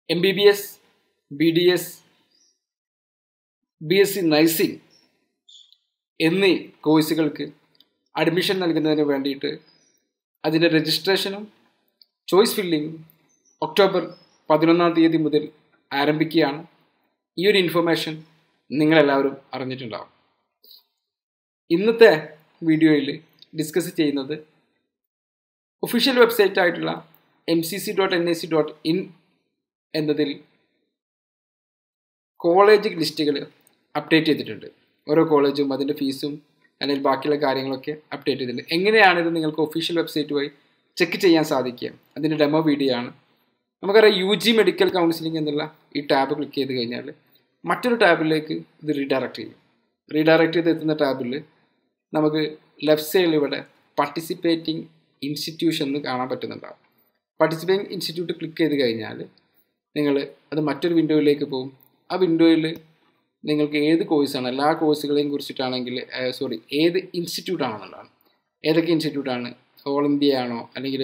M B B S B D S B S C nursing എന്നീ കോഴ്സുകൾക്ക് admission നൽകുന്നതിന് വേണ്ടിയിട്ട് അതിൻ്റെ രജിസ്ട്രേഷനും ചോയ്സ് ഫില്ലിങ്ങും ഒക്ടോബർ പതിനൊന്നാം തീയതി മുതൽ ആരംഭിക്കുകയാണ് ഈ ഒരു ഇൻഫർമേഷൻ നിങ്ങളെല്ലാവരും അറിഞ്ഞിട്ടുണ്ടാവും ഇന്നത്തെ വീഡിയോയിൽ ഡിസ്കസ് ചെയ്യുന്നത് ഒഫീഷ്യൽ വെബ്സൈറ്റ് ആയിട്ടുള്ള M C C dot N I C dot in എന്നതിൽ കോളേജ് ലിസ്റ്റുകൾ അപ്ഡേറ്റ് ചെയ്തിട്ടുണ്ട് ഓരോ കോളേജും അതിൻ്റെ ഫീസും അല്ലെങ്കിൽ ബാക്കിയുള്ള കാര്യങ്ങളൊക്കെ അപ്ഡേറ്റ് ചെയ്തിട്ടുണ്ട് എങ്ങനെയാണ് ഇത് നിങ്ങൾക്ക് ഒഫീഷ്യൽ വെബ്സൈറ്റ് വഴി ചെക്ക് ചെയ്യാൻ സാധിക്കുക അതിൻ്റെ ഡെമോ വീഡിയോ ആണ് നമുക്കറിയാം യു ജി മെഡിക്കൽ കൗൺസിലിംഗ് എന്നുള്ള ഈ ടാബ് ക്ലിക്ക് ചെയ്ത് കഴിഞ്ഞാൽ മറ്റൊരു ടാബിലേക്ക് ഇത് റീഡയറക്റ്റ് ചെയ്യും റീഡയറക്റ്റ് ചെയ്ത് എത്തുന്ന ടാബിൽ നമുക്ക് ലെഫ്റ്റ് സൈഡിൽ ഇവിടെ പാർട്ടിസിപ്പേറ്റിംഗ് ഇൻസ്റ്റിറ്റ്യൂഷൻ എന്ന് കാണാൻ പറ്റുന്നുണ്ടാവും പാർട്ടിസിപ്പേറ്റിംഗ് ഇൻസ്റ്റിറ്റ്യൂട്ട് ക്ലിക്ക് ചെയ്ത് കഴിഞ്ഞാൽ നിങ്ങൾ അത് മറ്റൊരു വിൻഡോയിലേക്ക് പോകും ആ വിൻഡോയിൽ നിങ്ങൾക്ക് ഏത് കോഴ്സാണ് എല്ലാ കോഴ്സുകളെയും കുറിച്ചിട്ടാണെങ്കിൽ സോറി ഏത് ഇൻസ്റ്റിറ്റ്യൂട്ട് ആണെന്നുള്ളതാണ് ഏതൊക്കെ ഇൻസ്റ്റിറ്റ്യൂട്ടാണ് ഓൾ ഇന്ത്യ ആണോ അല്ലെങ്കിൽ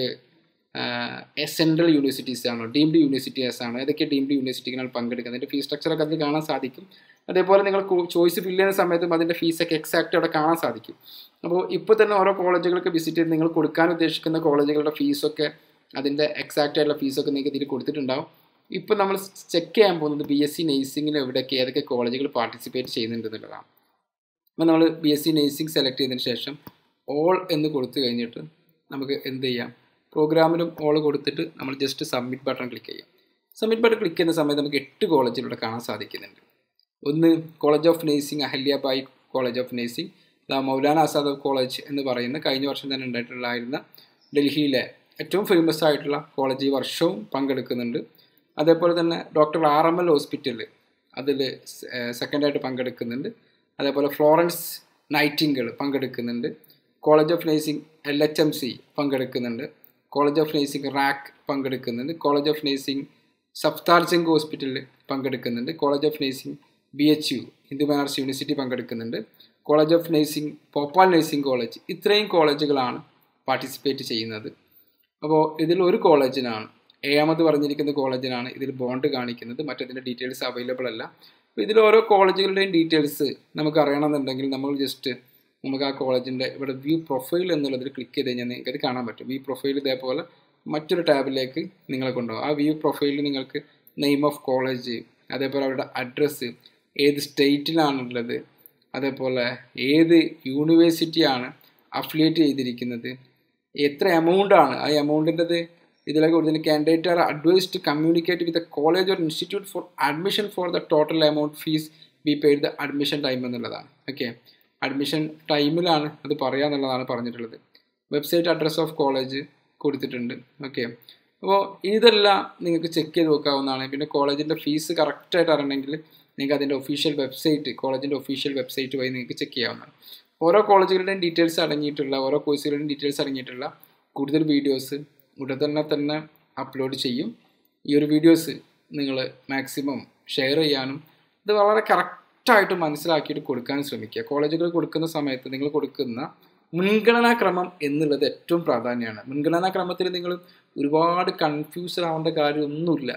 സെൻട്രൽ യൂണിവേഴ്സിറ്റീസ് ആണോ ഡീംഡ് യൂണിവേഴ്സിറ്റീസ് ആണോ ഏതൊക്കെ ഡീംഡ് യൂണിവേഴ്സിറ്റികളാണ് പങ്കെടുക്കുന്നത് അതിൻ്റെ ഫീസ് സ്ട്രക്ചറൊക്കെ അതിൽ കാണാൻ സാധിക്കും അതേപോലെ നിങ്ങൾ ചോയ്സ് ഫില്ല് ചെയ്യുന്ന സമയത്തും അതിൻ്റെ ഫീസൊക്കെ എക്സാക്റ്റ് അവിടെ കാണാൻ സാധിക്കും അപ്പോൾ ഇപ്പോൾ തന്നെ ഓരോ കോളേജുകൾക്ക് വിസിറ്റ് ചെയ്ത് നിങ്ങൾ കൊടുക്കാൻ ഉദ്ദേശിക്കുന്ന കോളേജുകളുടെ ഫീസൊക്കെ അതിൻ്റെ എക്സാക്റ്റ് ആയിട്ടുള്ള ഫീസൊക്കെ നിങ്ങൾക്ക് ഇതിൽ കൊടുത്തിട്ടുണ്ടാവും ഇപ്പോൾ നമ്മൾ ചെക്ക് ചെയ്യാൻ പോകുന്നത് ബി എസ് സി നേഴ്സിങ്ങിൽ എവിടെയൊക്കെ ഏതൊക്കെ കോളേജുകൾ പാർട്ടിസിപ്പേറ്റ് ചെയ്യുന്നുണ്ട് എന്നുള്ളതാണ് അപ്പോൾ നമ്മൾ B S C nursing select ചെയ്തതിന് ശേഷം ഓൾ എന്ന് കൊടുത്തു കഴിഞ്ഞിട്ട് നമുക്ക് എന്ത് ചെയ്യാം പ്രോഗ്രാമിലും ഓൾ കൊടുത്തിട്ട് നമ്മൾ ജസ്റ്റ് സബ്മിറ്റ് ബട്ടൺ ക്ലിക്ക് ചെയ്യാം സബ്മിറ്റ് ബട്ടൺ ക്ലിക്ക് ചെയ്യുന്ന സമയത്ത് നമുക്ക് എട്ട് കോളേജിലൂടെ കാണാൻ സാധിക്കുന്നുണ്ട് ഒന്ന് college of nursing Ahilyabai college of nursing Maulana Azad college എന്ന് പറയുന്ന കഴിഞ്ഞ വർഷം തന്നെ ഉണ്ടായിട്ടുള്ളായിരുന്ന ഡൽഹിയിലെ ഏറ്റവും ഫേമസ് ആയിട്ടുള്ള കോളേജ് ഈ വർഷവും പങ്കെടുക്കുന്നുണ്ട് അതേപോലെ തന്നെ doctor R M L hospital അതിൽ സെക്കൻഡായിട്ട് പങ്കെടുക്കുന്നുണ്ട് അതേപോലെ ഫ്ലോറൻസ് നൈറ്റിംഗിൾ പങ്കെടുക്കുന്നുണ്ട് college of nursing L H M C പങ്കെടുക്കുന്നുണ്ട് കോളേജ് ഓഫ് നേഴ്സിംഗ് റാക്ക് പങ്കെടുക്കുന്നുണ്ട് college of nursing Safdar Singh ഹോസ്പിറ്റലിൽ പങ്കെടുക്കുന്നുണ്ട് college of nursing B H U Hindu Banaras university പങ്കെടുക്കുന്നുണ്ട് college of nursing Bhopal nursing college ഇത്രയും കോളേജുകളാണ് പാർട്ടിസിപ്പേറ്റ് ചെയ്യുന്നത് അപ്പോൾ ഇതിൽ ഒരു കോളേജിനാണ് ഏഴാമത് പറഞ്ഞിരിക്കുന്ന കോളേജിനാണ് ഇതിൽ ബോണ്ട് കാണിക്കുന്നത് മറ്റതിൻ്റെ ഡീറ്റെയിൽസ് അവൈലബിൾ അല്ല അപ്പോൾ ഇതിൽ ഓരോ കോളേജുകളുടെയും ഡീറ്റെയിൽസ് നമുക്ക് അറിയണമെന്നുണ്ടെങ്കിൽ നമ്മൾ ജസ്റ്റ് നമുക്ക് ആ കോളേജിൻ്റെ ഇവിടെ വ്യൂ പ്രൊഫൈൽ എന്നുള്ളതിൽ ക്ലിക്ക് ചെയ്ത് കഴിഞ്ഞാൽ നിങ്ങൾക്ക് അത് കാണാൻ പറ്റും വ്യൂ പ്രൊഫൈൽ ഇതേപോലെ മറ്റൊരു ടാബിലേക്ക് നിങ്ങളെ കൊണ്ടുപോകും ആ വ്യൂ പ്രൊഫൈലിൽ നിങ്ങൾക്ക് നെയിം ഓഫ് കോളേജ് അതേപോലെ അവരുടെ അഡ്രസ്സ് ഏത് സ്റ്റേറ്റിലാണുള്ളത് അതേപോലെ ഏത് യൂണിവേഴ്സിറ്റിയാണ് അഫിലിയേറ്റ് ചെയ്തിരിക്കുന്നത് എത്ര എമൗണ്ടാണ് ആ എമൗണ്ടിൻ്റെത് ഇതിലൊക്കെ കൊടുത്തിട്ട് candidate are advised to communicate with college or institute for admission for the total amount fees be paid the admission time എന്നുള്ളതാണ് ഓക്കെ അഡ്മിഷൻ ടൈമിലാണ് അത് പറയുക എന്നുള്ളതാണ് പറഞ്ഞിട്ടുള്ളത് വെബ്സൈറ്റ് അഡ്രസ് ഓഫ് കോളേജ് കൊടുത്തിട്ടുണ്ട് ഓക്കെ അപ്പോൾ ഇതെല്ലാം നിങ്ങൾക്ക് ചെക്ക് ചെയ്ത് നോക്കാവുന്നതാണ് പിന്നെ കോളേജിൻ്റെ ഫീസ് കറക്റ്റായിട്ട് അറിയണമെങ്കിൽ നിങ്ങൾക്ക് അതിൻ്റെ ഒഫീഷ്യൽ വെബ്സൈറ്റ് കോളേജിൻ്റെ ഒഫീഷ്യൽ വെബ്സൈറ്റ് വഴി നിങ്ങൾക്ക് ചെക്ക് ചെയ്യാവുന്നതാണ് ഓരോ കോളേജുകളുടെയും ഡീറ്റെയിൽസ് അടങ്ങിയിട്ടുള്ള ഓരോ കോഴ്സുകളുടെയും ഡീറ്റെയിൽസ് അടങ്ങിയിട്ടുള്ള കൂടുതൽ വീഡിയോസ് ഉടൻ തന്നെ തന്നെ അപ്ലോഡ് ചെയ്യും ഈ ഒരു വീഡിയോസ് നിങ്ങൾ മാക്സിമം ഷെയർ ചെയ്യാനും ഇത് വളരെ കറക്റ്റായിട്ട് മനസ്സിലാക്കിയിട്ട് കൊടുക്കാനും ശ്രമിക്കുക കോളേജുകൾ കൊടുക്കുന്ന സമയത്ത് നിങ്ങൾ കൊടുക്കുന്ന മുൻഗണനാക്രമം എന്നുള്ളത് ഏറ്റവും പ്രാധാന്യമാണ് മുൻഗണനാക്രമത്തിൽ നിങ്ങൾ ഒരുപാട് കൺഫ്യൂസ്ഡ് ആവേണ്ട കാര്യമൊന്നുമില്ല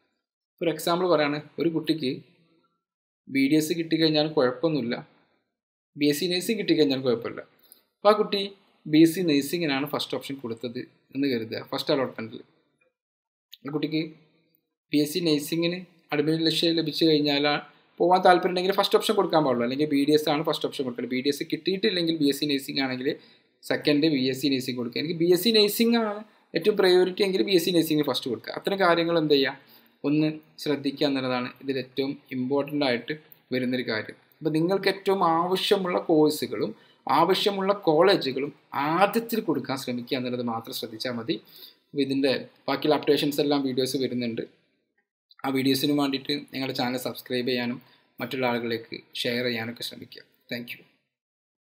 ഒരു എക്സാമ്പിൾ പറയാണ് ഒരു കുട്ടിക്ക് ബി ഡി എസ് കിട്ടിക്കഴിഞ്ഞാൽ കുഴപ്പമൊന്നുമില്ല ബി എസ് സി നേഴ്സിംഗ് കിട്ടിക്കഴിഞ്ഞാൽ കുഴപ്പമില്ല അപ്പോൾ ആ കുട്ടി ബി എസ് സി നേഴ്സിങ്ങിനാണ് ഫസ്റ്റ് ഓപ്ഷൻ കൊടുത്തത് എന്ന് കരുതുക ഫസ്റ്റ് അലോട്ട്മെൻറ്റിൽ ആ കുട്ടിക്ക് ബി എസ് സി നേഴ്സിങ്ങിന് അഡ്മിഷൻ ലഭിച്ചു കഴിഞ്ഞാൽ പോകാൻ താല്പര്യം ഉണ്ടെങ്കിൽ ഫസ്റ്റ് ഓപ്ഷൻ കൊടുക്കാൻ പാടുള്ളൂ അല്ലെങ്കിൽ ബി ഡി എസ് ആണ് ഫസ്റ്റ് ഓപ്ഷൻ കൊടുക്കുന്നത് ബി ഡി എസ് കിട്ടിയിട്ടില്ലെങ്കിൽ ബി എസ് സി നേഴ്സിംഗ് ആണെങ്കിൽ second B S C nursing കൊടുക്കുക എനിക്ക് ബി എസ് സി നേഴ്സിംഗ് ആണ് ഏറ്റവും പ്രയോറിറ്റി എങ്കിൽ B S C nursing first കൊടുക്കുക അത്തരം കാര്യങ്ങൾ എന്ത് ചെയ്യുക ഒന്ന് ശ്രദ്ധിക്കുക എന്നുള്ളതാണ് ഇതിൽ ഏറ്റവും ഇമ്പോർട്ടൻ്റ് ആയിട്ട് വരുന്നൊരു കാര്യം അപ്പോൾ നിങ്ങൾക്ക് ഏറ്റവും ആവശ്യമുള്ള കോഴ്സുകളും ആവശ്യമുള്ള കോളേജുകളും ആദ്യത്തിൽ കൊടുക്കാൻ ശ്രമിക്കുക എന്നുള്ളത് മാത്രം ശ്രദ്ധിച്ചാൽ മതി അപ്പോൾ ഇതിൻ്റെ ബാക്കിയുള്ള അപ്ഡേഷൻസ് എല്ലാം വീഡിയോസ് വരുന്നുണ്ട് ആ വീഡിയോസിന് വേണ്ടിയിട്ട് നിങ്ങളുടെ ചാനൽ സബ്സ്ക്രൈബ് ചെയ്യാനും മറ്റുള്ള ആളുകളിലേക്ക് ഷെയർ ചെയ്യാനൊക്കെ ശ്രമിക്കുക താങ്ക്